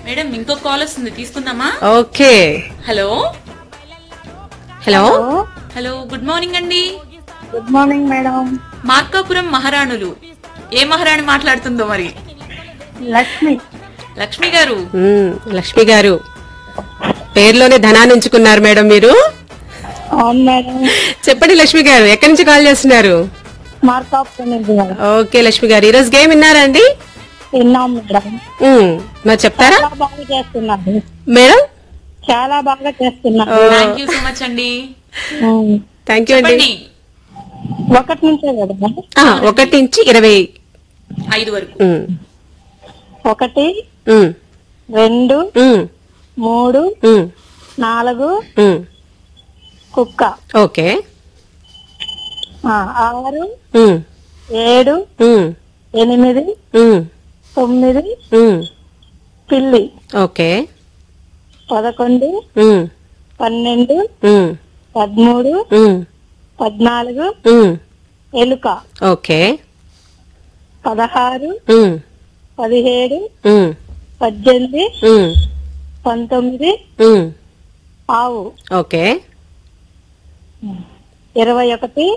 Madam ఇంకో call వస్తుంది తీసుకుందామా okay hello hello hello good morning అండి గుడ్ మార్నింగ్ మేడం మార్కాపురం మహారాణులు ఏ మహారాణి మాట్లాడుతుందో మరి లక్ష్మి లక్ష్మి గారు మ్మ్, లక్ష్మి గారు పేరులోనే ధనాన్ని ఉంచుకున్నారు మేడం మీరు అవును మేడం చెప్పండి లక్ష్మి గారు ఎక్కడి నుంచి కాల్ చేస్తున్నారు మార్కాపురం నుంచి మేడం ఓకే లక్ష్మి గారు ఈరోజు గేమ్ విన్నారా అండి విన్నాం మేడం మ్మ్, మరి చెప్తారా చాలా బాగా చేస్తున్నారు మేడం చాలా బాగా చేస్తున్నారు థ్యాంక్ యూ సో మచ్ అండి ఉమ్. థ్యాంక్ యూ అండి చెప్పండి ఒకటి నుంచే కదా ఆ, ఒకటి నుంచి ఇరవై ఐదు వరకు మ్మ్, ఒకటి మ్మ్, రెండు మ్మ్, మూడు మ్మ్, నాలుగు మ్మ్. కుక్క ఓకే ఆ, ఆరు మ్మ్, ఏడు మ్మ్, ఎనిమిది మ్మ్, తొమ్మిది మ్మ్. పిల్లి ఓకే పదకొండు మ్మ్, పన్నెండు మ్మ్, పదమూడు మ్మ్, పద్నాలుగు మ్మ్. ఎలుక ఓకే పదహారు మ్మ్, పదిహేడు మ్మ్, పద్దెనిమిది మ్మ్, పంతొమ్మిది మ్మ్. ఆవు ఓకే ఇరవై ఒకటి